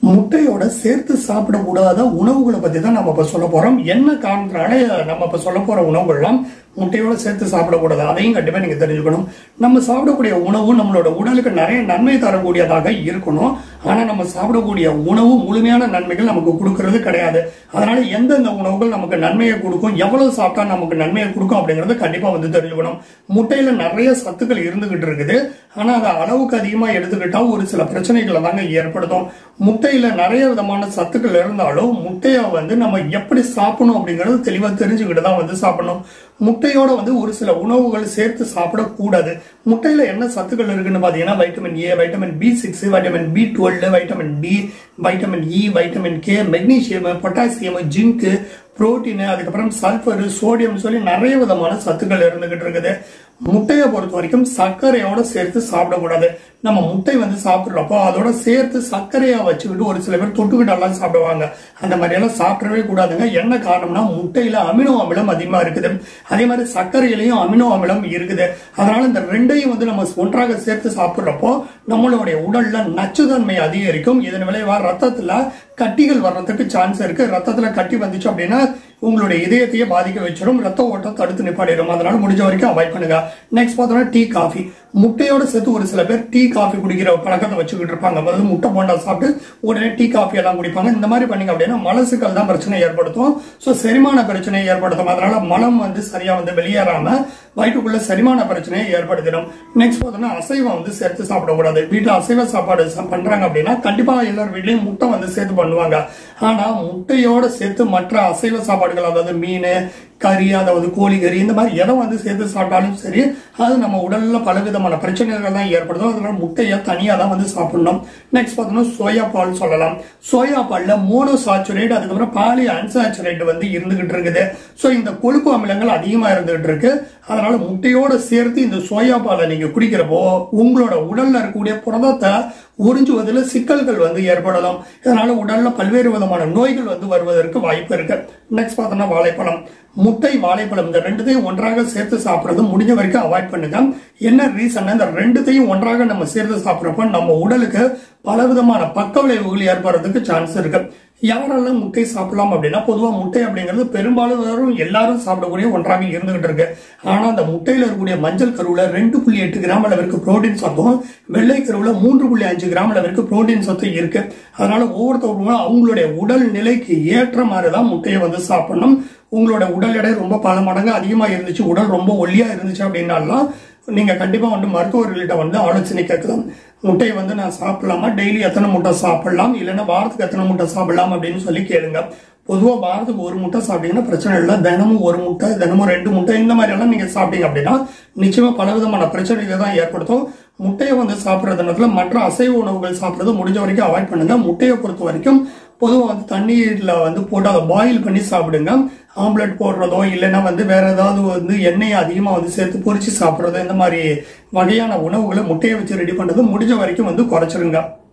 முட்டையோட சேர்த்து சாப்பிடக்கூடாத உணவுகளை பத்தி தான் நம்ம இப்ப சொல்ல போறோம் என்ன காரணத்தினால நம்ம இப்ப சொல்ல போற உணவுகள்லாம் முட்டையோட சேர்த்து சாப்பிடக்கூடாது அதையும் கண்டிப்பா நீங்க தெரிஞ்சுக்கணும் நம்ம சாப்பிடக்கூடிய உணவு நம்மளோட உடலுக்கு நிறைய நன்மை தரக்கூடியதாக இருக்கணும் ஆனா நம்ம சாப்பிடக்கூடிய உணவு முழுமையான நன்மைகள் நமக்கு கொடுக்கறது கிடையாது அதனால எந்தெந்த உணவுகள் நமக்கு நன்மையை கொடுக்கும் எவ்வளவு சாப்பிட்டா நமக்கு நன்மையை கொடுக்கும் அப்படிங்கறது கண்டிப்பா வந்து தெரிஞ்சுக்கணும் முட்டையில நிறைய சத்துக்கள் இருந்துகிட்டு இருக்குது ஆனா அதை அளவுக்கு அதிகமா எடுத்துக்கிட்டா ஒரு சில பிரச்சனைகளை தாங்க ஏற்படுத்தும் முட்டையில நிறைய விதமான சத்துக்கள் இருந்தாலும் முட்டையை வந்து நம்ம எப்படி சாப்பிடணும் அப்படிங்கறது தெளிவா தெரிஞ்சுக்கிட்டு தான் வந்து சாப்பிடணும் முட்டையோட வந்து ஒரு சில உணவுகள் சேர்த்து சாப்பிடக்கூடாது முட்டையில என்ன சத்துக்கள் இருக்குன்னு பாத்தீங்கன்னா vitamin A vitamin B six vitamin B twelve vitamin D vitamin E vitamin K magnesium potassium zinc protein அதுக்கப்புறம் சல்ஃபர் சோடியம் சொல்லி நிறைய விதமான சத்துக்கள் இருந்துகிட்டு இருக்குது முட்டையை பொறுத்த வரைக்கும் சர்க்கரையோட சேர்த்து சாப்பிடக்கூடாது நம்ம முட்டை வந்து சாப்பிடுறப்போ அதோட சேர்த்து சர்க்கரையா வச்சுக்கிட்டு ஒரு சில பேர் தொட்டுக்கிட்டு எல்லாம் சாப்பிடுவாங்க அந்த மாதிரி எல்லாம் சாப்பிடவே கூடாதுங்க என்ன காரணம்னா முட்டையில அமினோ அமிலம் அதிகமா இருக்குது அதே மாதிரி சர்க்கரையிலையும் அமினோ அமிலம் இருக்குது அதனால இந்த ரெண்டையும் வந்து நம்ம ஒன்றாக சேர்த்து சாப்பிடுறப்போ நம்மளுடைய உடல்ல நச்சுத்தன்மை அதிகரிக்கும் இதன் விளைவா ரத்தத்துல கட்டிகள் வர்றதுக்கு சான்ஸ் இருக்கு ரத்தத்துல கட்டி வந்துச்சு அப்படின்னா உங்களுடைய இதயத்தையே பாதிக்க வச்சிடும் ரத்த ஓட்டம் தடுத்து நிப்பாடிடும் அதனால முடிஞ்ச வரைக்கும் அவாய்ட் பண்ணுங்க நெக்ஸ்ட் பார்த்தோம்னா டீ காஃபி முட்டையோட சேர்த்து ஒரு சில பேர் டீ காஃபி குடிக்கிற பழக்கத்தை வச்சுக்கிட்டு இருப்பாங்க அதாவது முட்டை போண்டா சாப்பிட்டு உடனே டீ காஃபி எல்லாம் குடிப்பாங்க இந்த மாதிரி பண்ணீங்க அப்படின்னா மலசுக்கள் தான் பிரச்சனை ஏற்படுத்தும் ஸோ செரிமான பிரச்சனையை ஏற்படுத்தும் அதனால மலம் வந்து சரியா வந்து வெளியேறாம வயிற்றுக்குள்ள செரிமான பிரச்சனையை ஏற்படுத்திடும் நெக்ஸ்ட் பார்த்தோம்னா அசைவம் வந்து சேர்த்து சாப்பிடக்கூடாது வீட்டில் அசைவ சாப்பாடு ச- பண்றாங்க அப்படின்னா கண்டிப்பா எல்லார் வீட்லயும் முட்டை வந்து சேர்த்து பண்ணுவாங்க ஆனா முட்டையோட சேர்த்து மற்ற அசைவ சாப்பாடுகள் அதாவது மீன் கறி அதாவது கோழி கறி இந்த மாதிரி எதை வந்து சேர்த்து சாப்பிட்டாலும் சரி அது நம்ம உடல்ல பலவிதமான பிரச்சனைகள் தான் ஏற்படுத்தும் அதனால முட்டையை தனியா தான் வந்து சாப்பிடணும் நெக்ஸ்ட் பார்த்தோம்னா சோயா பால் சொல்லலாம் சோயா பால்ல மோனோ சாச்சுரேட் அதுக்கப்புறம் பாலி அன்சாச்சுரேட் வந்து இருந்துகிட்டு இருக்குது ஸோ இந்த கொழுப்பு அமிலங்கள் அதிகமா இருந்துகிட்டு இருக்கு அதனால முட்டையோட சேர்த்து இந்த சோயா பாலை நீங்க குடிக்கிறப்போ உங்களோட உடல்ல இருக்கக்கூடிய புரதத்தை உறிஞ்சுவதில் சிக்கல்கள் வந்து ஏற்படலாம் இதனால உடல்ல பல்வேறு விதமான நோய்கள் வந்து வருவதற்கு வாய்ப்பு இருக்கு நெக்ஸ்ட் பார்த்தோம்னா வாழைப்பழம் முட்டை வாழைப்பழம் இந்த ரெண்டுத்தையும் ஒன்றாக சேர்த்து சாப்பிடுறது முடிஞ்ச வரைக்கும் அவாய்ட் பண்ணுங்க என்ன ரீசன் இந்த ரெண்டுத்தையும் ஒன்றாக நம்ம சேர்த்து சாப்பிடுறப்ப நம்ம உடலுக்கு பலவிதமான பக்க விளைவுகள் ஏற்படுறதுக்கு சான்ஸ் இருக்கு யாரெல்லாம் முட்டை சாப்பிடலாம் அப்படின்னா பொதுவா முட்டை அப்படிங்கிறது பெரும்பாலும் வெறும் எல்லாரும் சாப்பிடக்கூடிய ஒன்றாக இருந்துகிட்டு இருக்கு ஆனா அந்த முட்டையில இருக்கக்கூடிய மஞ்சள் கருவுல ரெண்டு புள்ளி எட்டு கிராம் அளவிற்கு புரோட்டீன் சத்தும் வெள்ளை கருவுல மூன்று புள்ளி அஞ்சு கிராம் அளவிற்கு புரோட்டீன் சத்தும் இருக்கு அதனால ஒவ்வொருத்தவங்களும் அவங்களுடைய உடல் நிலைக்கு ஏற்ற மாதிரி தான் முட்டையை வந்து சாப்பிடணும் உங்களோட உடல் எடை ரொம்ப பல மடங்கு அதிகமா இருந்துச்சு உடல் ரொம்ப ஒல்லியா இருந்துச்சு அப்படின்னாலாம் நீங்க கண்டிப்பா வந்து மருத்துவர்கள்ட்ட வந்து ஆலோசனை கேட்கலாம் முட்டையை வந்து நான் சாப்பிடலாமா டெய்லி எத்தனை முட்டை சாப்பிடலாம் இல்லைன்னா வாரத்துக்கு எத்தனை முட்டை சாப்பிடலாம் அப்படின்னு சொல்லி கேளுங்க பொதுவா வாரத்துக்கு ஒரு முட்டை சாப்பிட்டீங்கன்னா பிரச்சனை இல்லை தினமும் ஒரு முட்டை தினமும் ரெண்டு முட்டை இந்த மாதிரி எல்லாம் நீங்க சாப்பிட்டீங்க அப்படின்னா நிச்சயமா பலவிதமான பிரச்சனைகளை தான் ஏற்படுத்தும் முட்டையை வந்து சாப்பிடுறது நேரத்துல மற்ற அசைவ உணவுகள் சாப்பிடுறது முடிஞ்ச வரைக்கும் அவாய்ட் பண்ணுங்க முட்டையை பொறுத்த வரைக்கும் பொதுவாக வந்து தண்ணீர்ல வந்து போட்டு அதை பாயில் பண்ணி சாப்பிடுங்க ஆம்லெட் போடுறதோ இல்லைன்னா வந்து வேற ஏதாவது வந்து எண்ணெயை அதிகமாக வந்து சேர்த்து பொரிச்சு சாப்பிட்றதோ இந்த மாதிரி வகையான உணவுகளை முட்டையை வச்சு ரெடி பண்றது முடிஞ்ச வரைக்கும் வந்து குறைச்சிருங்க